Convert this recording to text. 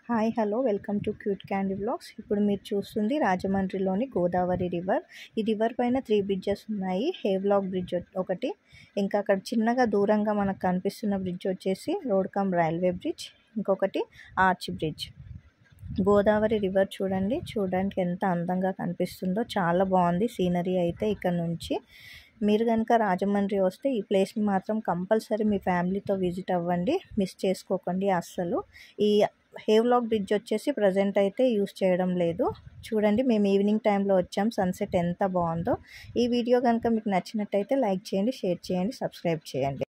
hi hello welcome to cute candy blogs ఇప్పుడు మీరు చూస్తుంది రాజమండ్రిలోని గోదావరి రివర్ ఈ రివర్ పైన త్రీ బ్రిడ్జెస్ ఉన్నాయి హేవ్లాక్ బ్రిడ్జ్ ఒకటి ఇంకా అక్కడ చిన్నగా దూరంగా మనకు కనిపిస్తున్న బ్రిడ్జ్ వచ్చేసి రోడ్ కమ్ రైల్వే బ్రిడ్జ్ ఇంకొకటి ఆర్చ్ బ్రిడ్జ్ గోదావరి రివర్ చూడండి చూడడానికి ఎంత అందంగా కనిపిస్తుందో చాలా బాగుంది సీనరీ అయితే ఇక్కడ నుంచి మీరు కనుక రాజమండ్రి వస్తే ఈ ప్లేస్ని మాత్రం కంపల్సరీ మీ ఫ్యామిలీతో విజిట్ అవ్వండి మిస్ చేసుకోకండి అస్సలు ఈ హేవ్లాక్ బ్రిడ్జ్ వచ్చేసి ప్రజెంట్ అయితే యూస్ చేయడం లేదు చూడండి మేము ఈవినింగ్ టైంలో వచ్చాం సన్సెట్ ఎంత బాగుందో ఈ వీడియో కనుక మీకు నచ్చినట్టయితే లైక్ చేయండి షేర్ చేయండి సబ్స్క్రైబ్ చేయండి